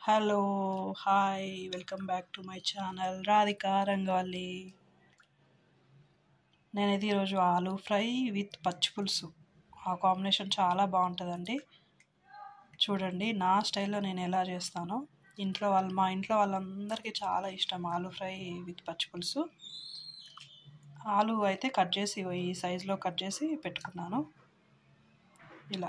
Hello hi welcome back to my channel Radhika Rangavalli నేనైతే ఈరోజు aloo fry with పచ్చి పులుసు ఆ కాంబినేషన్ చాలా బాగుంటుందండి చూడండి నా స్టైల్లో నేను ఎలా చేస్తానో ఇంట్లో వాళ్ళ మా ఇంట్లో వాళ్ళందరికీ చాలా ఇష్టం ఆలూ ఫ్రై విత్ పచ్చి పులుసు ఆలు అయితే కట్ చేసి ఈ సైజులో కట్ చేసి పెట్టుకున్నాను ఇలా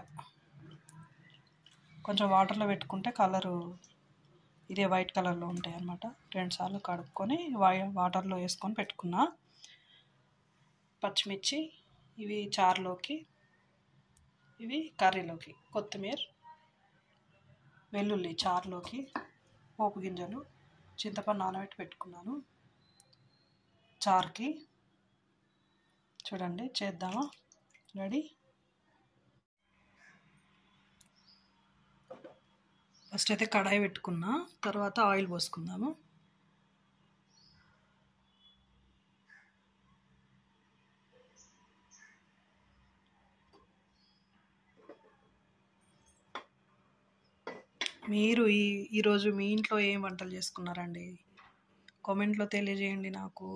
కొంచెం వాటర్లో పెట్టుకుంటే కలరు ఇదే వైట్ కలర్లో ఉంటాయి అన్నమాట రెండుసార్లు కడుక్కొని వా వాటర్లో వేసుకొని పెట్టుకున్నా పచ్చిమిర్చి ఇవి చారులోకి ఇవి కర్రీలోకి కొత్తిమీర వెల్లుల్లి చారులోకి పోపు గింజలు చింతపండు నానబెట్టి పెట్టుకున్నాను చారుకి చూడండి చేద్దామా రెడీ ఫస్ట్ అయితే కడాయి పెట్టుకున్నా తర్వాత ఆయిల్ పోసుకుందాము మీరు ఈ ఈరోజు మీ ఇంట్లో ఏం వంటలు చేసుకున్నారండి కామెంట్లో తెలియజేయండి నాకు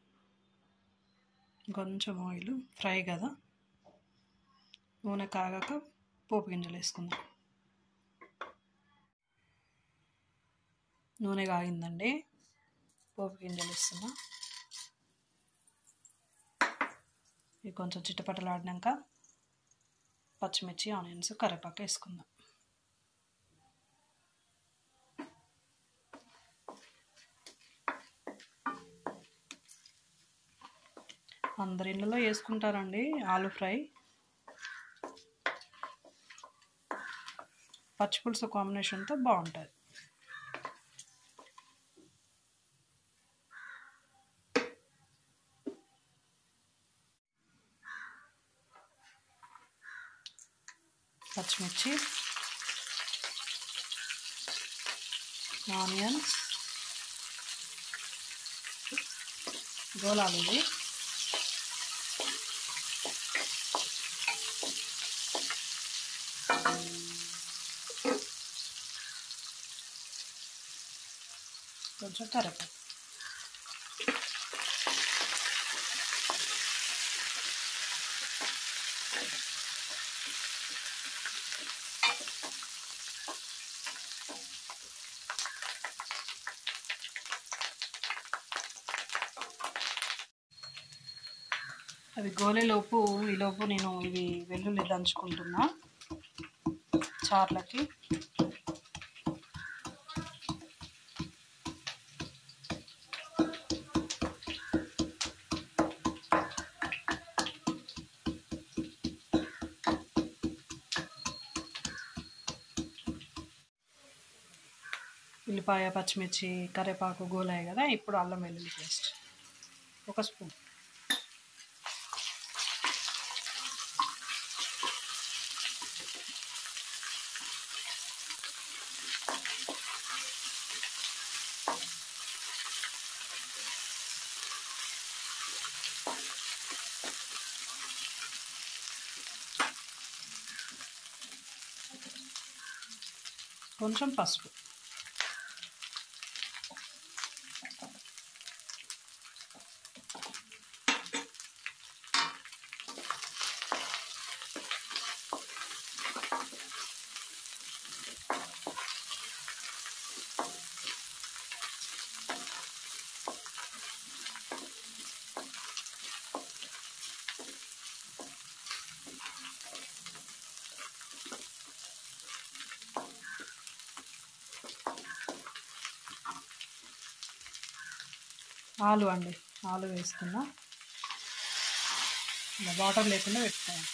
కొంచెం ఆయిల్ ఫ్రై కదా నూనె కాగాక పోపు గింజలు వేసుకుందాం నూనె కాగిందండి పోపు గింజలు వేస్తున్నా ఇవి కొంచెం చిట్టపట్టలాడినాక పచ్చిమిర్చి ఆనియన్స్ కరివేపాకు వేసుకుందాం అందరి ఇళ్ళలో వేసుకుంటారండి ఆలు ఫ్రై పచ్చిపులుసు కాంబినేషన్తో బాగుంటుంది పచ్చిమిర్చి ఆనియన్స్ గోలాలు ఇవి కొంచెం కరివేపాకు అవి గోలేలోపు ఈలోపు నేను ఇవి వెల్లుల్లి దంచుకుంటున్నా చార్లకి ఉల్లిపాయ పచ్చిమిర్చి కరివేపాకు గోలాయి కదా ఇప్పుడు అల్లం వెల్లుల్లి పేస్ట్ ఒక స్పూన్ కొంచెం పసుపు ఆలు అండి ఆలు వేసుకున్నా ఇలా వాటర్ లేకుండా పెట్టుకోవాలి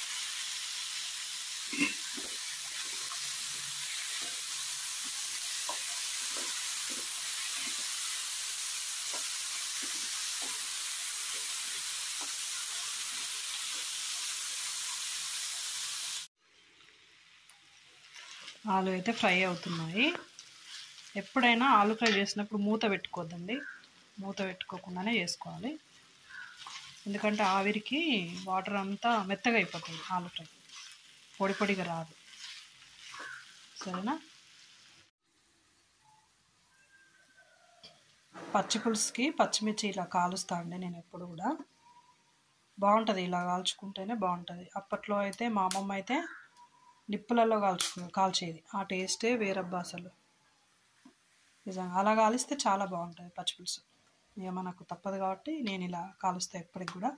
ఆలు అయితే ఫ్రై అవుతున్నాయి ఎప్పుడైనా ఆలు ఫ్రై చేసినప్పుడు మూత పెట్టుకోవద్దండి మూత పెట్టుకోకుండానే చేసుకోవాలి ఎందుకంటే ఆవిరికి వాటర్ అంతా మెత్తగా అయిపోతుంది ఆలు ఫ్రై పొడి పొడిగా రాదు సరేనా పచ్చి పులుసుకి పచ్చిమిర్చి ఇలా కాలుస్తా అండి నేను ఎప్పుడు కూడా బాగుంటుంది ఇలా కాల్చుకుంటేనే బాగుంటుంది అప్పట్లో అయితే మా అమ్మమ్మ అయితే నిప్పులలో కాల్చుకు కాల్చేది ఆ టేస్టే వేరబ్బా అసలు నిజంగా అలా కాలిస్తే చాలా బాగుంటుంది పచ్చిపులుసు ఇక మనకు తప్పదు కాబట్టి నేను ఇలా కాలుస్తా ఎప్పటికి కూడా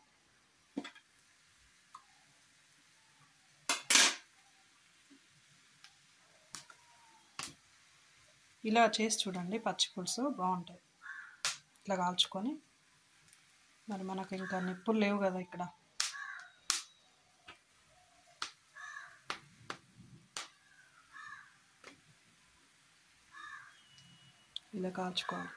ఇలా చేసి చూడండి పచ్చి పులుసు బాగుంటుంది ఇట్లా కాల్చుకొని మరి మనకు ఇంకా నిప్పులు లేవు కదా ఇక్కడ ఇలా కాల్చుకోవాలి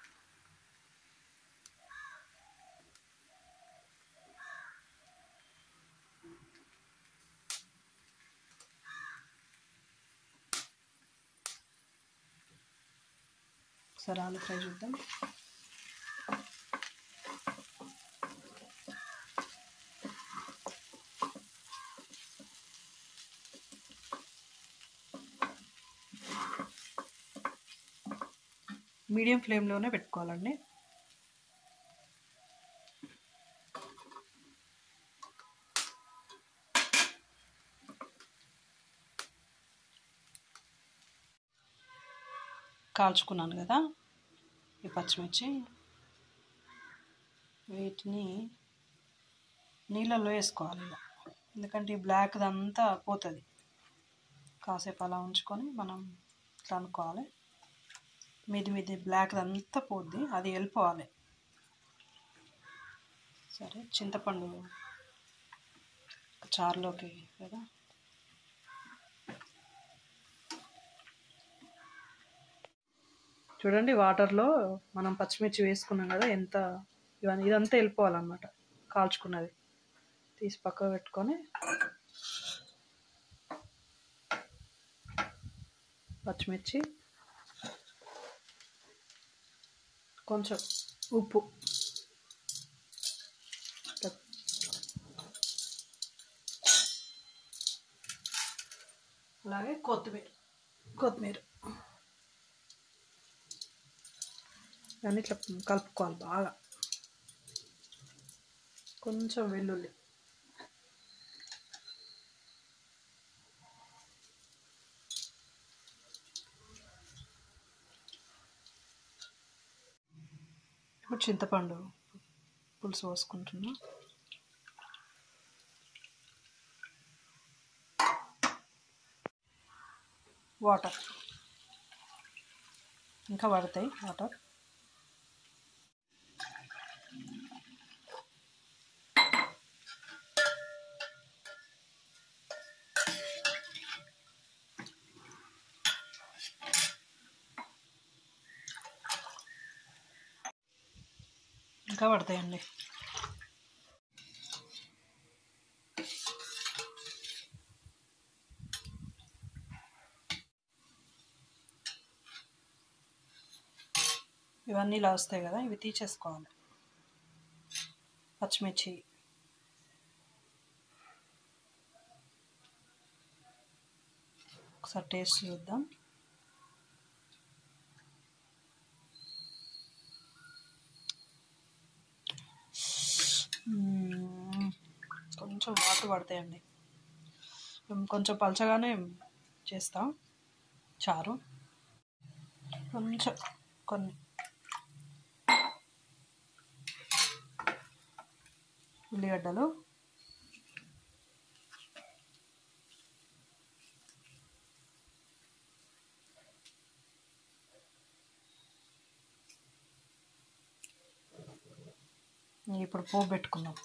ఒకసారి ఆలు ఫ్రై చూద్దాం మీడియం ఫ్లేమ్లోనే పెట్టుకోవాలండి కాల్చుకున్నాను కదా ఈ పచ్చిమిర్చి వీటిని నీళ్ళల్లో వేసుకోవాలి ఇలా ఎందుకంటే ఈ బ్లాక్ అంతా పోతుంది కాసేపు అలా ఉంచుకొని మనం ఇట్లా అనుకోవాలి మీది మీది బ్లాక్ అంతా పోద్ది అది వెళ్ళిపోవాలి సరే చింతపండు చారులోకి కదా చూడండి వాటర్లో మనం పచ్చిమిర్చి వేసుకున్నాం కదా ఎంత ఇవన్నీ ఇదంతా వెళ్ళిపోవాలన్నమాట కాల్చుకున్నది తీసి పక్కకు పెట్టుకొని పచ్చిమిర్చి కొంచెం ఉప్పు అలాగే కొత్తిమీర కొత్తిమీర దాన్ని ఇట్లా కలుపుకోవాలి బాగా కొంచెం వెల్లుల్లి ఇప్పుడు చింతపండు పులుసు పోసుకుంటున్నా వాటర్ ఇంకా పడతాయి వాటర్ ఇంకా పడతాయండి ఇవన్నీ ఇలా వస్తాయి కదా ఇవి తీసేసుకోవాలి పచ్చిమిర్చి ఒకసారి టేస్ట్ చూద్దాం మ్మ్. కొంచెం వాటర్ పడతాయండి మేము కొంచెం పలచగానే చేస్తాం చారు కొంచెం కొన్ని ఉల్లిగడ్డలు ఇప్పుడు పోపు పెట్టుకుందాం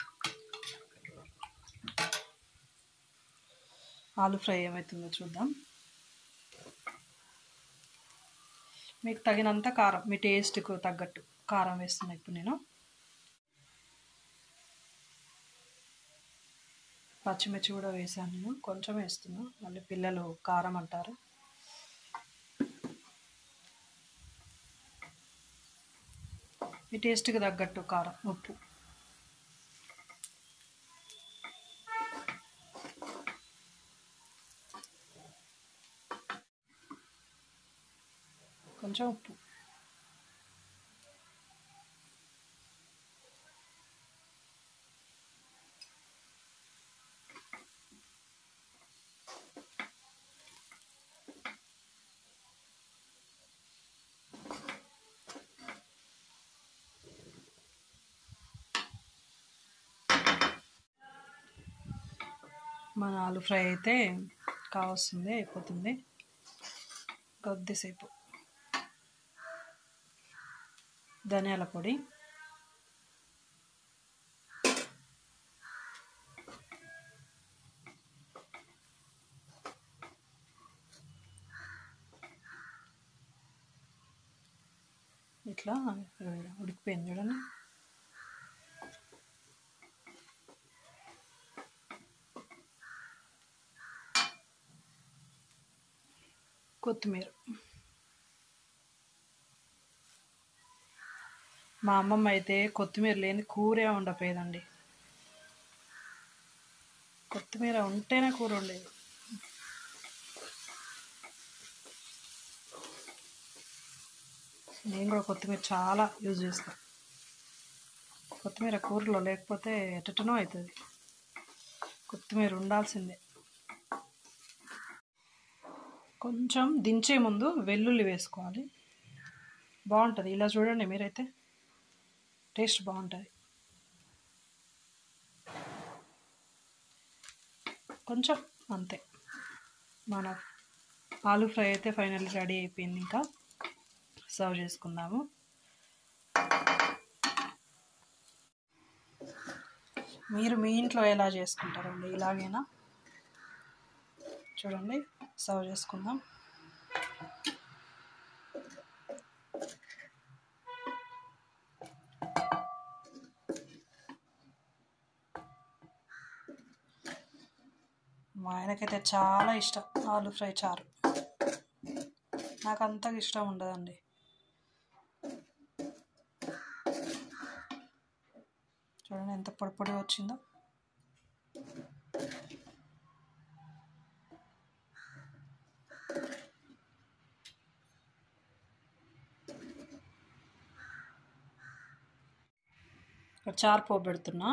ఆలు ఫ్రై ఏమవుతుందో చూద్దాం మీకు తగినంత కారం మీ టేస్ట్కు తగ్గట్టు కారం వేస్తున్నా ఇప్పుడు నేను పచ్చిమిర్చి కూడా వేసాను నేను కొంచెం వేస్తున్నా మళ్ళీ పిల్లలు కారం అంటారు మీ టేస్ట్కి తగ్గట్టు కారం ఉప్పు కొంచెం ఉప్పు మన ఆలు ఫ్రై అయితే కావస్తుంది అయిపోతుంది కొద్దిసేపు ధనియాల పొడి ఇట్లా ఉడికిపోయింది చూడండి కొత్తిమీర మా అమ్మమ్మ అయితే కొత్తిమీర లేని కూరే ఉండపోయేదండి కొత్తిమీర ఉంటేనే కూర ఉండేది నేను కూడా కొత్తిమీర చాలా యూజ్ చేస్తాను కొత్తిమీర కూరలో లేకపోతే ఎటటనో అవుతుంది కొత్తిమీర ఉండాల్సిందే కొంచెం దించే ముందు వెల్లుల్లి వేసుకోవాలి బాగుంటుంది ఇలా చూడండి మీరైతే టేస్ట్ బాగుంటుంది కొంచెం అంతే మన ఆలు ఫ్రై అయితే ఫైనల్ రెడీ అయిపోయింది ఇంకా సర్వ్ చేసుకుందాము మీరు మీ ఇంట్లో ఎలా చేసుకుంటారండి ఇలాగేనా చూడండి సర్వ్ చేసుకుందాం మా ఆయనకైతే చాలా ఇష్టం ఆలు ఫ్రై చారు నాకు అంతగా ఇష్టం ఉండదండి చూడండి ఎంత పొడి పొడి వచ్చిందో ఇక్కడ చారు పోపు పెడుతున్నా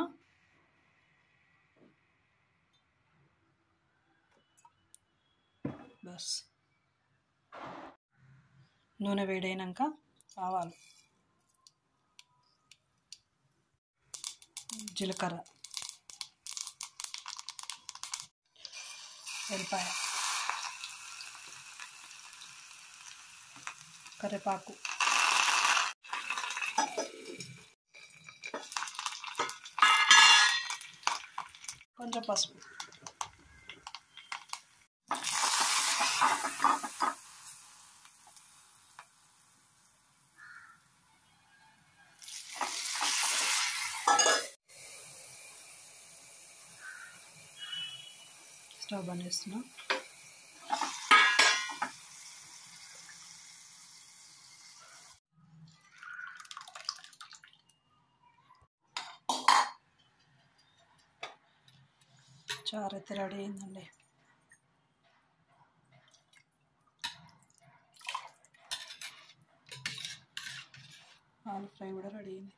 బస్ నూనె వేడైనాక ఆవాలు జీలకర్ర వెల్లిపాయ కరివేపాకు కొంచెం పసుపు స్టవ్ బంద్ చేస్తున్నా చారు అయితే రెడీ అయిందండి ఆలు ఫ్రై కూడా రెడీ అయింది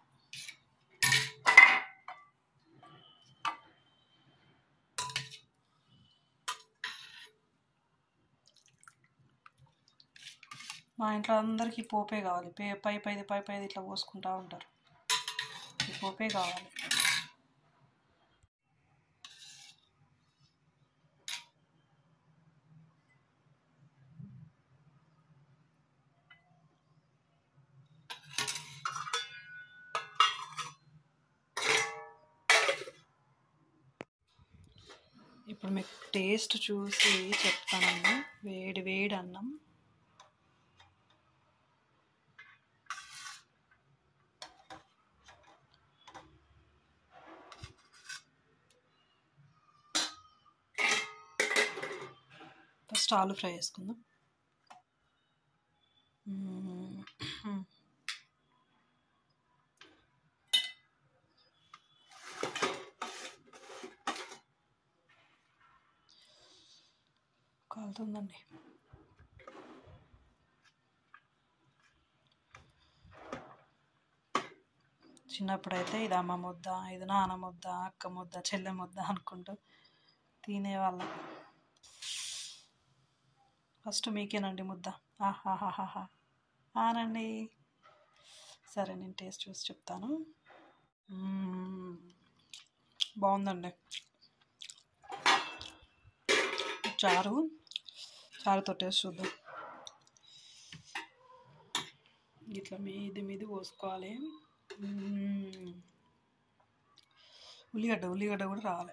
మా ఇంట్లో అందరికీ పోపే కావాలి పే పై పైది పై పైది ఇట్లా పోసుకుంటూ ఉంటారు ఈ పోపే కావాలి ఇప్పుడు మీకు టేస్ట్ చూసి చెప్తానండి వేడి వేడి అన్నం ఫస్ట్ ఆలు ఫ్రై చేసుకుందాం మ్మ్. కాలుతుందండి చిన్నప్పుడైతే ఇది అమ్మ ముద్ద ఇది నాన్న ముద్ద అక్క ముద్ద చెల్లె ముద్ద అనుకుంటూ తినేవాళ్ళం ఫస్ట్ మీకేనండి ముద్ద ఆహాహాహా ఆనండి సరే నేను టేస్ట్ చూసి చెప్తాను మ్మ్. బాగుందండి చారు చారుతో టేస్ట్ చూద్దాం ఇట్లా మీది మీది పోసుకోవాలి మ్మ్. ఉల్లిగడ్డ ఉల్లిగడ్డ కూడా రావాలి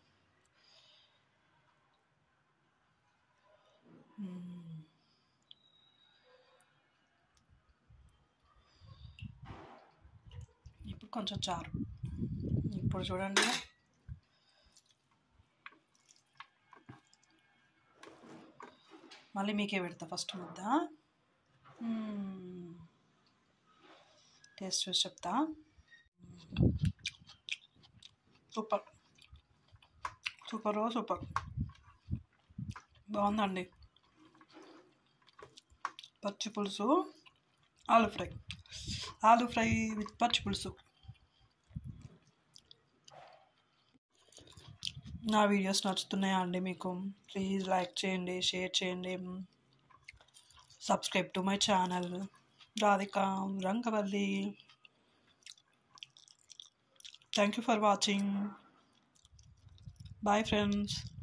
మ్మ్. ఇప్పుడు కొంచెం చారు ఇప్పుడు చూడండి మళ్ళీ మీకే పెడతా ఫస్ట్ ముద్ద మ్మ్. టేస్ట్ చూసి చెప్తా సూపర్ సూపర్ సూపర్ బాగుందండి పచ్చి పులుసు ఆలు ఫ్రై ఆలు ఫ్రై విత్ పచ్చి పులుసు నా వీడియోస్ నచ్చుతున్నాయా అండి మీకు ప్లీజ్ లైక్ చేయండి షేర్ చేయండి subscribe to my channel Radhika Rangavalli thank you for watching bye friends